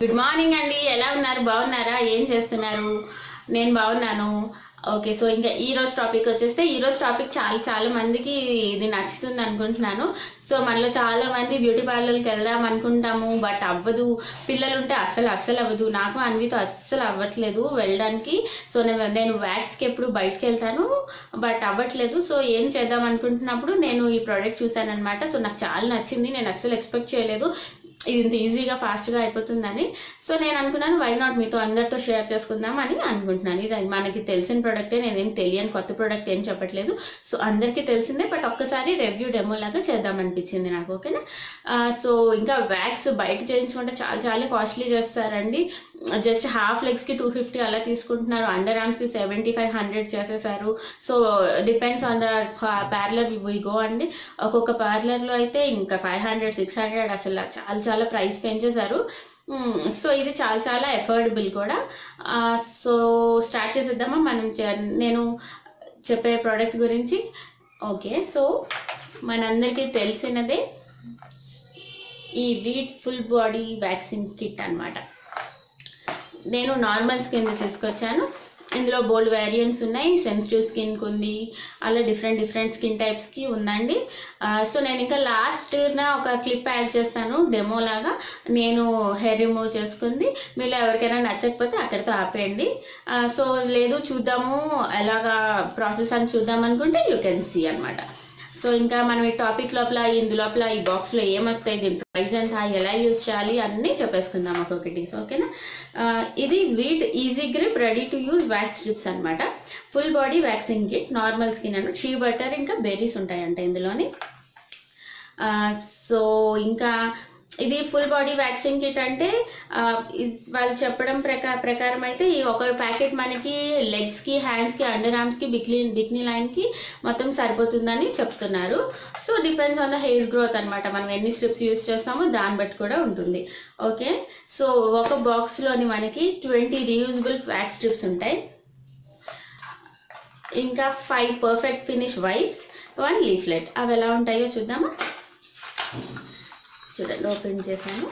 Good morning అండి ఎలా ఉన్నారు బాగున్నారా ఏం చేస్తున్నారు నేను బాగున్నాను ఓకే సో ఇంకా ఈ రోజు టాపిక్ వచ్చేస్తే ఈ రోజు టాపిక్ చాలా చాలా మందికి ఇది నచ్చుతుంది అనుకుంటున్నాను సో మనలో చాలా మంది బ్యూటీ పార్లర్కి వెళ్దాం అనుకుంటాము బట్ అవ్వదు పిల్లలు ఉంటే అస్సలు అస్సలు అవ్వదు నాకు అన్వితో అస్సలు అవ్వట్లేదు వెళ్ళడానికి సో నేను నేను వ్యాక్స్కి ఎప్పుడు బయటకు వెళ్తాను బట్ అవ్వట్లేదు సో ఏం చేద్దాం అనుకుంటున్నప్పుడు నేను ఈ ప్రోడక్ట్ చూసాను అనమాట సో నాకు చాలా నచ్చింది నేను అస్సలు ఎక్స్పెక్ట్ చేయలేదు ఇది ఇంత ఈజీగా ఫాస్ట్గా అయిపోతుందని సో నేను అనుకున్నాను వై నాట్ మీతో అందరితో షేర్ చేసుకుందాం అని అనుకుంటున్నాను ఇది మనకి తెలిసిన ప్రోడక్టే నేనేం తెలియని కొత్త ప్రోడక్ట్ ఏం చెప్పట్లేదు సో అందరికీ తెలిసిందే బట్ ఒక్కసారి రివ్యూ డెమో లాగా చేద్దాం అనిపించింది నాకు ఓకేనా ఆ, సో ఇంకా వ్యాక్స్ బయట చేయించుకుంటే చాలా చాలా కాస్ట్లీ చేస్తారండి జస్ట్ హాఫ్ లెగ్స్కి టూ ఫిఫ్టీ అలా తీసుకుంటున్నారు అండర్ ఆర్మ్స్కి సెవెంటీ ఫైవ్ హండ్రెడ్ చేసేసారు so depends on the parlour we go అండి ఒక్కొక్క పార్లర్లో అయితే ఇంకా ఫైవ్ హండ్రెడ్ సిక్స్ హండ్రెడ్ అసలు చాలా చాలా ప్రైస్ పెంచేశారు మ్మ్. సో ఇది చాలా చాలా ఎఫోర్డబుల్ కూడా ఆ, సో స్టార్ట్ చేసేద్దామా మనం చే- నేను చెప్పే ప్రోడక్ట్ గురించి ఓకే సో మనందరికీ తెలిసినదే ఈ Veet full body waxing kit అన్నమాట నేను నార్మల్ స్కిన్ తీసుకొచ్చాను ఇందులో బోల్డ్ వేరియంట్స్ ఉన్నాయి సెన్సిటివ్ స్కిన్కి ఉంది అలా డిఫరెంట్ డిఫరెంట్ స్కిన్ టైప్స్కి ఉందండి ఆ, సో నేను ఇంకా లాస్ట్ నా ఒక క్లిప్ యాడ్ చేస్తాను డెమో లాగా నేను హెయిర్ రిమూవ్ చేసుకుంది మీరు ఎవరికైనా నచ్చకపోతే అక్కడితో ఆపేయండి ఆ, సో లేదు చూద్దాము ఎలాగా ప్రాసెస్ అని చూద్దాం అనుకుంటే యూ కెన్ సీ అనమాట సో ఇంకా మనం ఈ టాపిక్ లోపల ఇందు లోపల ఈ బాక్స్ లో ఏమొస్తాయి దీని ప్రైస్ ఎంత ఎలా యూజ్ చేయాలి అన్నీ చెప్పేసుకుందాం ఒక్కొక్కటి సో ఓకేనా ఆ, ఇది Veet easy grip ready to use wax strips అన్నమాట full body waxing kit normal skin అన్నమాట షీ బటర్ ఇంకా బెర్రీస్ ఉంటాయంట ఇందులోని ఆ, సో ఇంకా ఇది ఫుల్ బాడీ వ్యాక్సిన్ కిట్ అంటే ఆ, ఇస్- వాళ్ళు చెప్పడం ప్రకా ప్రకారం అయితే ఈ ఒక ప్యాకెట్ మనకి లెగ్స్కి హ్యాండ్స్కి అండర్ ఆర్మ్స్కి బిక్లీ బిక్నీ లైన్కి మొత్తం సరిపోతుందని చెప్తున్నారు so depends on the hair growth అనమాట మనం ఎన్ని స్ట్రిప్స్ యూస్ చేస్తామో దాన్ని బట్టి కూడా ఉంటుంది ఓకే సో ఒక బాక్స్లోని మనకి ట్వంటీ రీయూజబుల్ వ్యాక్స్ స్ట్రిప్స్ ఉంటాయి ఇంకా five perfect finish wipes one leaflet అవి ఎలా ఉంటాయో చూద్దామా చూడండి ఓపెన్ చేశాను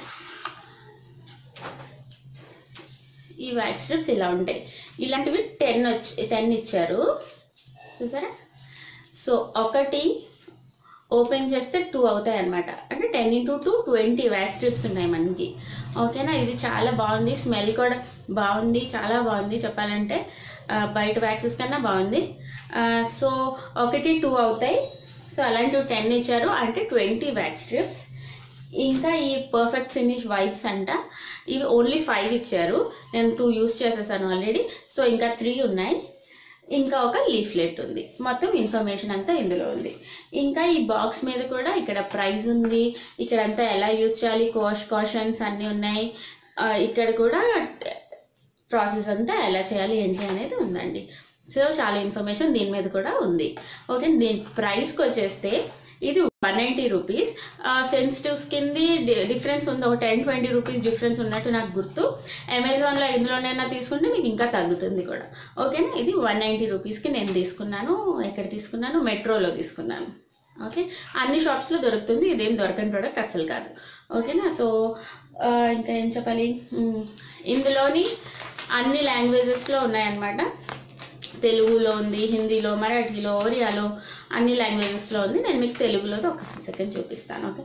ఈ వ్యాక్స్ స్ట్రిప్స్ ఇలా ఉంటాయి ఇలాంటివి టెన్ వచ్చి టెన్ ఇచ్చారు చూసారా సో ఒకటి ఓపెన్ చేస్తే టూ అవుతాయి అనమాట అంటే ten into two twenty wax strips ఉన్నాయి మనకి ఓకేనా ఇది చాలా బాగుంది స్మెల్ కూడా బాగుంది చాలా బాగుంది చెప్పాలంటే ఆ, బయట వ్యాక్సెస్ కన్నా బాగుంది ఆ, సో ఒకటి టూ అవుతాయి సో అలాంటివి టెన్ ఇచ్చారు అంటే ట్వంటీ వ్యాక్స్ స్ట్రిప్స్ ఇంకా ఈ పర్ఫెక్ట్ ఫినిష్ వైబ్స్ అంట ఇవి ఓన్లీ ఫైవ్ ఇచ్చారు నేను టూ యూస్ చేసేసాను ఆల్రెడీ సో ఇంకా త్రీ ఉన్నాయి ఇంకా ఒక లీఫ్లెట్ ఉంది మొత్తం ఇన్ఫర్మేషన్ అంతా ఇందులో ఉంది ఇంకా ఈ బాక్స్ మీద కూడా ఇక్కడ ప్రైస్ ఉంది ఇక్కడ అంతా ఎలా యూజ్ చేయాలి కోష్ కాషన్స్ అన్నీ ఉన్నాయి ఆ, ఇక్కడ కూడా ప్రాసెస్ అంతా ఎలా చేయాలి ఏంటి అనేది ఉందండి సో చాలా ఇన్ఫర్మేషన్ దీని మీద కూడా ఉంది ఓకే దీని ప్రైస్కి వచ్చేస్తే ఇది వన్ నైంటీ రూపీస్ సెన్సిటివ్ స్కిన్ది డిఫరెన్స్ ఉంది ఒక టెన్ ట్వంటీ రూపీస్ డిఫరెన్స్ ఉన్నట్టు నాకు గుర్తు అమెజాన్లో ఇందులోనైనా తీసుకుంటే మీకు ఇంకా తగ్గుతుంది కూడా ఓకేనా ఇది వన్ నైంటీ రూపీస్కి నేను తీసుకున్నాను ఎక్కడ తీసుకున్నాను మెట్రోలో తీసుకున్నాను ఓకే అన్ని షాప్స్లో దొరుకుతుంది ఇదేం దొరకని ప్రోడక్ట్ అసలు కాదు ఓకేనా సో ఆ, ఇంకా ఏం చెప్పాలి మ్, ఇందులోని అన్ని లాంగ్వేజెస్లో ఉన్నాయన్నమాట తెలుగులో ఉంది హిందీలో మరాఠీలో ఒరియాలో అన్ని లాంగ్వేజెస్లో ఉంది నేను మీకు తెలుగులో ఒక సెకండ్ చూపిస్తాను ఓకే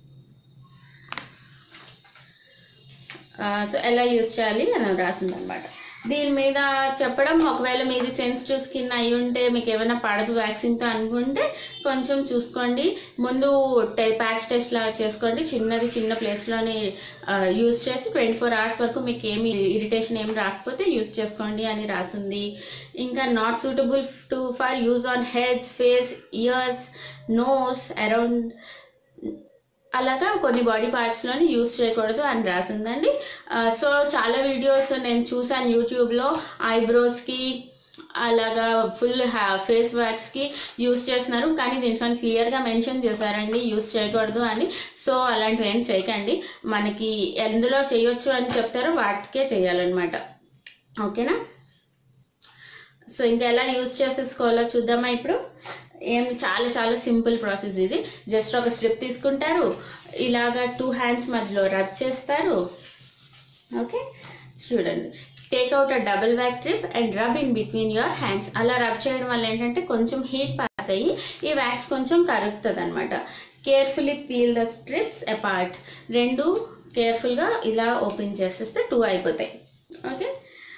సో ఎలా యూస్ చేయాలి అని రాసింది అనమాట దీని మీద చెప్పడం ఒకవేళ మీది సెన్సిటివ్ స్కిన్ అయి ఉంటే మీకు ఏమైనా పడదు వ్యాక్సిన్తో అనుకుంటే కొంచెం చూసుకోండి ముందు ప్యాచ్ టెస్ట్ లాగా చేసుకోండి చిన్నది చిన్న ప్లేస్లోని యూస్ చేసి ట్వంటీ ఫోర్ అవర్స్ వరకు మీకు ఏమి ఇరిటేషన్ ఏమి రాకపోతే యూస్ చేసుకోండి అని రాసింది ఇంకా not suitable to for use on heads face ears nose around అలాగా కొన్ని బాడీ పార్ట్స్లోని యూస్ చేయకూడదు అని రాసిందండి ఆ, సో చాలా వీడియోస్ నేను చూసాను యూట్యూబ్లో ఐబ్రోస్కి అలాగా ఫుల్ ఫేస్ వ్యాక్స్కి యూస్ చేస్తున్నారు కానీ దీంట్లో క్లియర్గా మెన్షన్ చేశారండి యూస్ చేయకూడదు అని సో అలాంటివి ఏం చేయకండి మనకి ఎందులో చేయొచ్చు అని చెప్తారో వాటికే చేయాలన్నమాట ఓకేనా సో ఇంకా ఎలా యూస్ చేసేసుకోవాలో చూద్దామా ఇప్పుడు ఏం చాలా చాలా సింపుల్ ప్రాసెస్ ఇది జస్ట్ ఒక స్ట్రిప్ తీసుకుంటారు ఇలాగా టూ హ్యాండ్స్ మధ్యలో రబ్ చేస్తారు ఓకే చూడండి take out a double wax strip and rub in between your hands అలా రబ్ చేయడం వల్ల ఏంటంటే కొంచెం హీట్ పాస్ అయ్యి ఈ వ్యాక్స్ కొంచెం కరుగుతుంది అనమాట carefully peel the strips apart రెండు కేర్ఫుల్గా ఇలా ఓపెన్ చేసేస్తే టూ అయిపోతాయి okay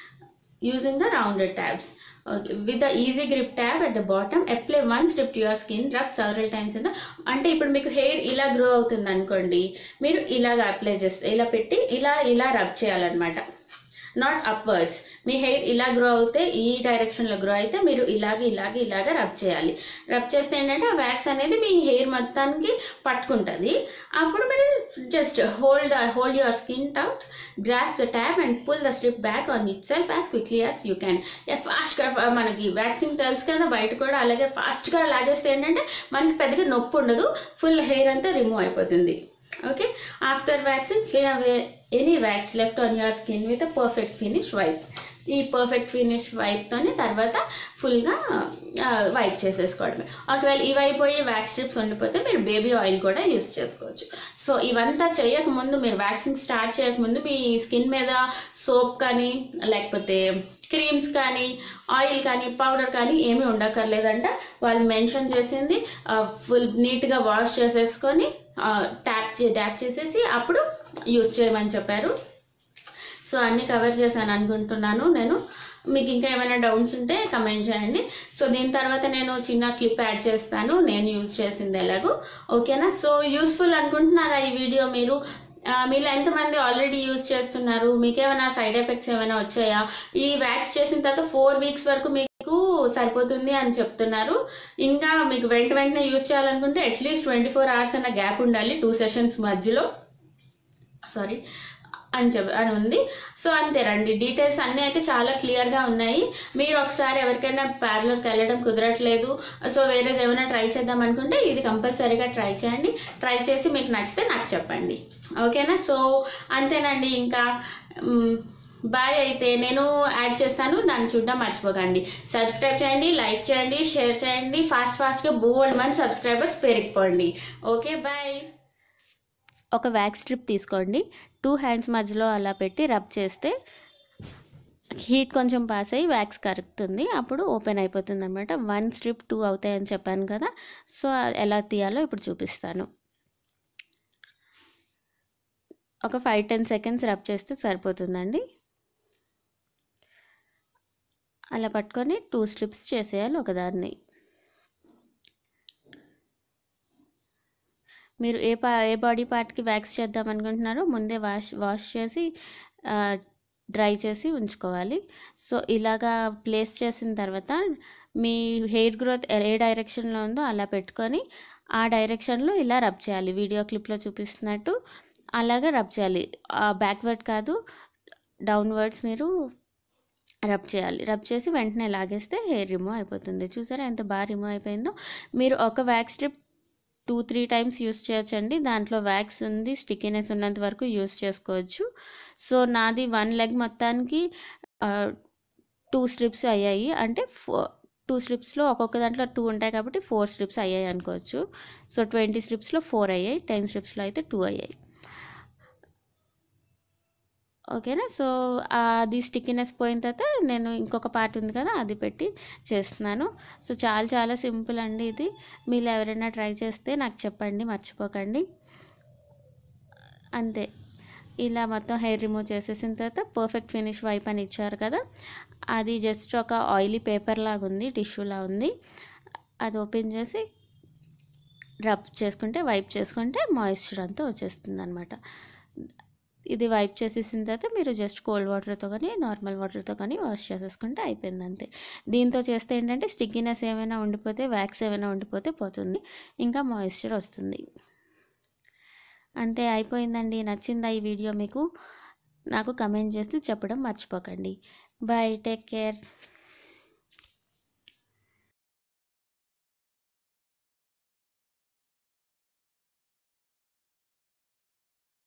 using the rounded tabs. Okay. With the easy grip tab at the bottom, apply one strip to your skin, rub several times in the అంటే ఇప్పుడు మీకు hair ఇలా grow అవుతుంది అనుకోండి మీరు ఇలాగ అప్లై చేస్తే ఇలా పెట్టి ఇలా ఇలా రబ్ చేయాలన్నమాట నాట్ అప్వర్డ్స్ మీ హెయిర్ ఇలా గ్రో అవుతే ఈ డైరెక్షన్లో గ్రో అయితే మీరు ఇలాగ ఇలాగ ఇలాగ రబ్ చేయాలి రబ్ చేస్తే ఏంటంటే ఆ వ్యాక్స్ అనేది మీ హెయిర్ మొత్తానికి పట్టుకుంటుంది అప్పుడు మీరు just hold hold your skin out grasp the tab and pull the strip back on itself as quickly as you can ఫాస్ట్గా మనకి వ్యాక్సింగ్ తెలుసు కదా బయట కూడా అలాగే ఫాస్ట్గా లాగేస్తే ఏంటంటే మనకి పెద్దగా నొప్పి ఉండదు ఫుల్ హెయిర్ అంతా రిమూవ్ అయిపోతుంది okay after waxing clean away any wax left on your skin with a perfect finish wipe ఈ పర్ఫెక్ట్ ఫినిష్ వైప్తోనే తర్వాత ఫుల్గా వైప్ చేసేసుకోవడమే ఒకవేళ ఇవి అయిపోయి వ్యాక్స్ స్ట్రిప్స్ ఉండిపోతే మీరు బేబీ ఆయిల్ కూడా యూస్ చేసుకోవచ్చు సో ఇవంతా చేయకముందు మీరు వ్యాక్సింగ్ స్టార్ట్ చేయకముందు మీ స్కిన్ మీద సోప్ కానీ లేకపోతే క్రీమ్స్ కానీ ఆయిల్ కానీ పౌడర్ కానీ ఏమీ ఉండక్కర్లేదంట వాళ్ళు మెన్షన్ చేసింది ఫుల్ నీట్గా వాష్ చేసేసుకొని ట్యాప్ ట్యాప్ చేసేసి అప్పుడు యూస్ చేయమని చెప్పారు సో అన్ని కవర్ చేశాను అనుకుంటున్నాను నేను మీకు ఇంకా ఏమైనా డౌట్స్ ఉంటే కమెంట్ చేయండి సో దీని తర్వాత నేను చిన్న క్లిప్ యాడ్ చేస్తాను నేను యూజ్ చేసింది ఎలాగో ఓకేనా సో యూస్ఫుల్ అనుకుంటున్నారా ఈ వీడియో మీరు ఆ, మీలో ఎంతమంది ఆల్రెడీ యూజ్ చేస్తున్నారు మీకు ఏమైనా సైడ్ ఎఫెక్ట్స్ ఏమైనా వచ్చాయా ఈ వ్యాక్స్ చేసిన తర్వాత ఫోర్ వీక్స్ వరకు మీకు సరిపోతుంది అని చెప్తున్నారు ఇంకా మీకు వెంట వెంటనే యూజ్ చేయాలనుకుంటే అట్లీస్ట్ ట్వంటీ ఫోర్ అవర్స్ అన్న గ్యాప్ ఉండాలి టూ సెషన్స్ మధ్యలో సారీ అని చెప్పి అని ఉంది సో అంతేనండి డీటెయిల్స్ అన్నీ అయితే చాలా క్లియర్గా ఉన్నాయి మీరు ఒకసారి ఎవరికైనా పార్లర్కి వెళ్ళడం కుదరట్లేదు సో వేరేది ఏమైనా ట్రై చేద్దాం అనుకుంటే ఇది కంపల్సరీగా ట్రై చేయండి ట్రై చేసి మీకు నచ్చితే నాకు చెప్పండి ఓకేనా సో అంతేనండి ఇంకా బాయ్ అయితే నేను యాడ్ చేస్తాను దాన్ని చూడడం మర్చిపోకండి సబ్స్క్రైబ్ చేయండి లైక్ చేయండి షేర్ చేయండి ఫాస్ట్ ఫాస్ట్గా బోల్డ్ మంది సబ్స్క్రైబర్స్ పెరిగిపోండి ఓకే బాయ్ ఒక వ్యాక్స్ స్ట్రిప్ తీసుకోండి టూ హ్యాండ్స్ మధ్యలో అలా పెట్టి రబ్ చేస్తే హీట్ కొంచెం పాస్ అయ్యి వ్యాక్స్ కరుగుతుంది అప్పుడు ఓపెన్ అయిపోతుంది అనమాట వన్ స్ట్రిప్ టూ అవుతాయని చెప్పాను కదా సో ఎలా తీయాలో ఇప్పుడు చూపిస్తాను ఒక ఫైవ్ టెన్ సెకండ్స్ రబ్ చేస్తే సరిపోతుందండి అలా పట్టుకొని టూ స్ట్రిప్స్ చేసేయాలి ఒకదాన్ని మీరు ఏ పా ఏ బాడీ పార్ట్కి వ్యాక్స్ చేద్దాం అనుకుంటున్నారో ముందే వాష్ వాష్ చేసి డ్రై చేసి ఉంచుకోవాలి సో ఇలాగా ప్లేస్ చేసిన తర్వాత మీ హెయిర్ గ్రోత్ ఏ డైరెక్షన్లో ఉందో అలా పెట్టుకొని ఆ డైరెక్షన్లో ఇలా రబ్ చేయాలి వీడియో క్లిప్లో చూపిస్తున్నట్టు అలాగే రబ్ చేయాలి బ్యాక్వర్డ్ కాదు డౌన్వర్డ్స్ మీరు రబ్ చేయాలి రబ్ చేసి వెంటనే లాగేస్తే హెయిర్ రిమూవ్ అయిపోతుంది చూసారా ఎంత బాగా రిమూవ్ అయిపోయిందో మీరు ఒక wax strip two three times use చేయొచ్చండి దాంట్లో వ్యాక్స్ ఉంది స్టిక్కీనెస్ ఉన్నంత వరకు యూస్ చేసుకోవచ్చు సో నాది వన్ లెగ్ మొత్తానికి టూ స్ట్రిప్స్ అయ్యాయి అంటే ఫో టూ స్ట్రిప్స్లో ఒక్కొక్క దాంట్లో టూ ఉంటాయి కాబట్టి ఫోర్ స్ట్రిప్స్ అయ్యాయి అనుకోవచ్చు సో ట్వంటీ స్ట్రిప్స్లో ఫోర్ అయ్యాయి టెన్ స్ట్రిప్స్లో అయితే టూ అయ్యాయి ఓకేనా సో అది స్టిక్కినెస్ పోయిన తర్వాత నేను ఇంకొక పార్ట్ ఉంది కదా అది పెట్టి చేస్తున్నాను సో చాలా చాలా సింపుల్ అండి ఇది మీరు ఎవరైనా ట్రై చేస్తే నాకు చెప్పండి మర్చిపోకండి అంతే ఇలా మొత్తం హెయిర్ రిమూవ్ చేసేసిన తర్వాత పర్ఫెక్ట్ ఫినిష్ వైప్ అని ఇచ్చారు కదా అది జస్ట్ ఒక ఆయిలీ పేపర్ లాగా ఉంది టిష్యూలా ఉంది అది ఓపెన్ చేసి రబ్ చేసుకుంటే వైప్ చేసుకుంటే మాయిశ్చర్ అంతా వచ్చేస్తుంది అనమాట ఇది వైప్ చేసేసిన తర్వాత మీరు జస్ట్ కోల్డ్ వాటర్తో కానీ నార్మల్ వాటర్తో కానీ వాష్ చేసేసుకుంటే అయిపోయింది అంతే దీంతో చేస్తే ఏంటంటే స్టిక్కీనెస్ ఏమైనా ఉండిపోతే వ్యాక్స్ ఏమైనా ఉండిపోతే పోతుంది ఇంకా మాయిశ్చర్ వస్తుంది అంతే అయిపోయిందండి నచ్చిందా ఈ వీడియో మీకు నాకు కమెంట్ చేసి చెప్పడం మర్చిపోకండి బాయ్ టేక్ కేర్